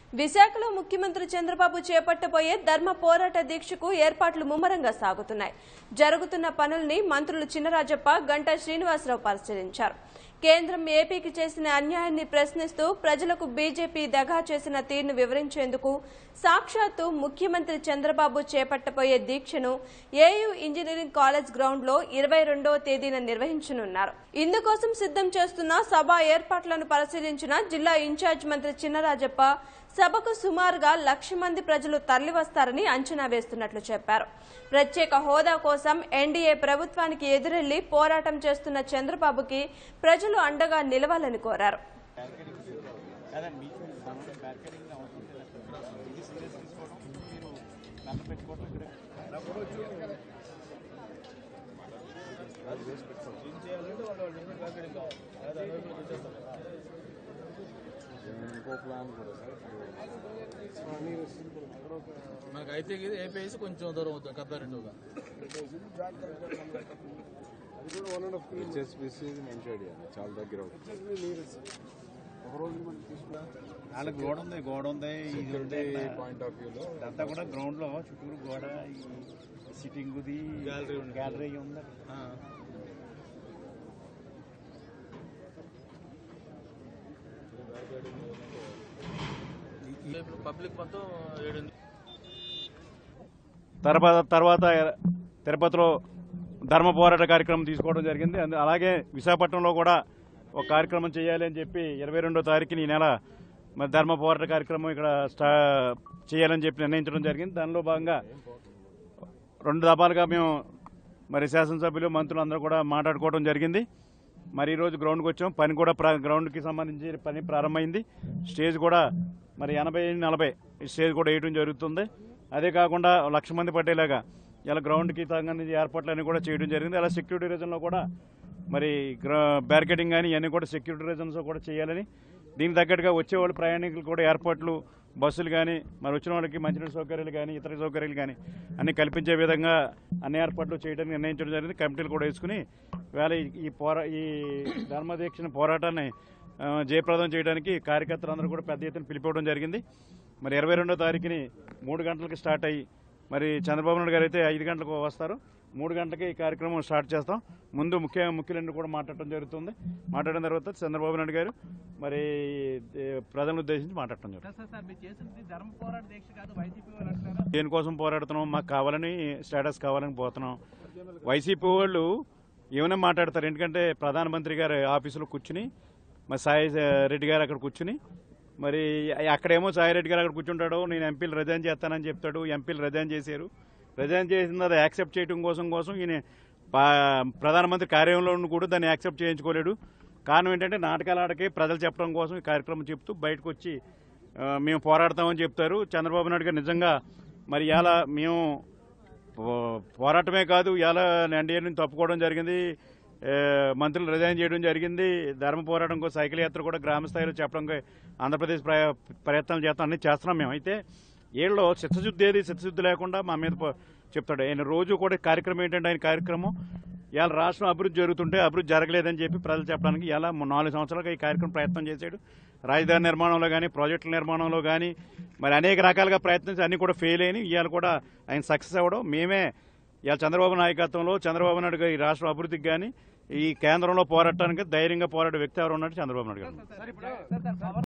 విశాఖలో ముఖ్యమంత్రి చంద్రబాబు చేపట్టబోయే ధర్మ పోరాట దీక్షకు ఏర్పాట్లు ముమ్మరంగా సాగుతున్నాయి జరుగుతున్న పనుల్ని మంత్రులు చినరాజప్ప గంటా శ్రీనివాసరావు పరిశీలించారు కేంద్రం ఏపీకి చేసిన అన్యాయాన్ని ప్రశ్నిస్తూ ప్రజలకు బీజేపీ దగా చేసిన తీరును వివరించేందుకు సాక్షాత్తు ముఖ్యమంత్రి చంద్రబాబు చేపట్టబోయే దీక్షను ఏయూ ఇంజనీరింగ్ కాలేజ్ గ్రౌండ్ లో ఇరవై రెండవ తేదీన నిర్వహించనున్నారు ఇందుకోసం సిద్ధం చేస్తున్న సభ ఏర్పాట్లను పరిశీలించిన జిల్లా ఇన్ఛార్జ్ మంత్రి చిన్నరాజప్ప సభకు సుమారుగా లక్ష మంది ప్రజలు తరలివస్తారని అంచనా వేస్తున్నట్లు చెప్పారు ప్రత్యేక హోదా కోసం ఎన్డీఏ ప్రభుత్వానికి ఎదురెళ్లి పోరాటం చేస్తున్న చంద్రబాబుకి ప్రజలు అండగా నిలవాలని కోరారు ఇంకో ప్లాన్ కూడా మనకు అయితే ఇది ఏపీఎస్ కొంచెం దూరం అవుతుంది కద్దారెండుగా హెచ్ఎస్బిసి మంచి ఐడియా చాలా దగ్గర అవుతుంది వాళ్ళకి గోడ ఉంది గోడ ఉంది ఇది ఉంది పాయింట్ ఆఫ్ వ్యూలో ఇదంతా కూడా గ్రౌండ్ లో చుట్టూరు గోడ ఈ సిట్టింగ్ ది Gallery ఉంది. గ్యాలరీ ఉంది పబ్లిక్ మొత్తం ఏడు తర్వాత తర్వాత తిరుపతిలో ధర్మ పోరాట కార్యక్రమం తీసుకోవడం జరిగింది అందు- అలాగే విశాఖపట్నంలో కూడా ఒక కార్యక్రమం చేయాలి అని చెప్పి ఇరవై రెండో తారీఖుని ఈ నెల మరి ధర్మ పోరాట కార్యక్రమం ఇక్కడ స్టా చేయాలని చెప్పి నిర్ణయించడం జరిగింది దానిలో భాగంగా రెండు దఫాలుగా మేము మరి శాసనసభ్యులు మంత్రులు అందరూ కూడా మాట్లాడుకోవడం జరిగింది మరి ఈరోజు గ్రౌండ్కి వచ్చాం పని కూడా ప్రా- గ్రౌండ్కి సంబంధించి పని ప్రారంభమైంది స్టేజ్ కూడా మరి ఎనభై నలభై ఈ స్టేజ్ కూడా వేయడం జరుగుతుంది అదే కాకుండా లక్ష మంది పట్టేలాగా ఇలా గ్రౌండ్కి సంబంధించి ఏర్పాట్లన్నీ కూడా చేయడం జరిగింది అలా సెక్యూరిటీ రీజన్లో కూడా మరి బ్యారికేడింగ్ కానీ ఇవన్నీ కూడా సెక్యూరిటీ రీజన్స్ కూడా చేయాలని దీనికి తగ్గట్టుగా వచ్చేవాళ్ళు ప్రయాణికులు కూడా ఏర్పాట్లు బస్సులు కానీ మరి వచ్చిన వాళ్ళకి మంచినీటి సౌకర్యాలు కానీ ఇతర సౌకర్యాలు కానీ అన్ని కల్పించే విధంగా అన్ని ఏర్పాట్లు చేయడానికి నిర్ణయించడం జరిగింది కమిటీలు కూడా వేసుకుని వేళ ఈ- ఈ పోరా ఈ ధర్మదీక్షణ పోరాటాన్ని ఆ, జయప్రదం చేయడానికి కార్యకర్తలందరూ కూడా పెద్ద ఎత్తున పిలిపివ్వడం జరిగింది మరి ఇరవై రెండో తారీఖుని మూడు గంటలకి స్టార్ట్ అయ్యి మరి చంద్రబాబు నాయుడు గారు అయితే ఐదు గంటలకు వస్తారు మూడు గంటలకి ఈ కార్యక్రమం స్టార్ట్ చేస్తాం ముందు ముఖ్య ముఖ్యులన్నీ కూడా మాట్లాడటం జరుగుతుంది మాట్లాడిన తర్వాత చంద్రబాబు నాయుడు గారు మరి ఏ, ప్రజలను ఉద్దేశించి మాట్లాడటం జరుగుతుంది సార్ సార్ మీరు చేసింది ధర్మ పోరాట దీక్ష కాదు వైసీపీ వాళ్ళు అంటున్నారు దేనికోసం పోరాడుతున్నాం మాకు కావాలని స్టేటస్ కావాలని పోతున్నాం వైసీపీ వాళ్ళు ఏమైనా మాట్లాడతారు ఎందుకంటే ప్రధానమంత్రి గారి ఆఫీసులో కూర్చుని మరి సాయి రెడ్డి గారు అక్కడ కూర్చుని మరి అక్కడేమో సాయి రెడ్డి గారు అక్కడ కూర్చుంటాడు నేను ఎంపీలు రిజైన్ చేస్తానని చెప్తాడు ఎంపీలు రిజైన్ చేశారు రిజైన్ చేసిన అది యాక్సెప్ట్ చేయడం కోసం కోసం ఈయన పా- ప్రధానమంత్రి కార్యాలయంలో ఉండి కూడా దాన్ని యాక్సెప్ట్ చేయించుకోలేడు కారణం ఏంటంటే నాటకాలు ఆడకే ప్రజలు చెప్పడం కోసం ఈ కార్యక్రమం చెప్తూ బయటకు వచ్చి ఆ, మేము పోరాడతామని చెప్తారు చంద్రబాబు నాయుడు గారు నిజంగా మరి ఇలా మేము పో- పోరాటమే కాదు ఇలా ఎన్డీఏ నుంచి తప్పుకోవడం జరిగింది ఏ, మంత్రులు రిజైన్ చేయడం జరిగింది ధర్మ పోరాటం కోసం సైకిల్ యాత్ర కూడా గ్రామ స్థాయిలో చెప్పడం కో- ఆంధ్రప్రదేశ్ ప్రయ- ప్రయత్నాలు చేస్తాం అన్ని చేస్తున్నాం మేము అయితే వీళ్ళు చిత్తశుద్ధి ఏది చిత్తశుద్ధి లేకుండా మా మీద పో- చెప్తాడు ఆయన రోజు కూడా కార్యక్రమం ఏంటంటే ఆయన కార్యక్రమం ఇవాళ రాష్ట్రం అభివృద్ధి జరుగుతుంటే అభివృద్ధి జరగలేదని చెప్పి ప్రజలు చెప్పడానికి ఇలా నాలుగు సంవత్సరాలుగా ఈ కార్యక్రమం ప్రయత్నం చేశాడు రాజధాని నిర్మాణంలో కానీ ప్రాజెక్టుల నిర్మాణంలో కానీ మరి అనేక రకాలుగా ప్రయత్నించి అన్ని కూడా ఫెయిల్ అయినాయి ఇవాళ కూడా ఆయన సక్సెస్ అవ్వడం మేమే ఇవాళ చంద్రబాబు నాయకత్వంలో చంద్రబాబు నాయుడు గారు ఈ రాష్ట్ర అభివృద్ధికి కానీ ఈ కేంద్రంలో పోరాటానికి ధైర్యంగా పోరాడే వ్యక్తి ఎవరు ఉన్నట్టు చంద్రబాబు నాయుడు గారు సార్ ఇప్పుడు సార్ సార్ పవన్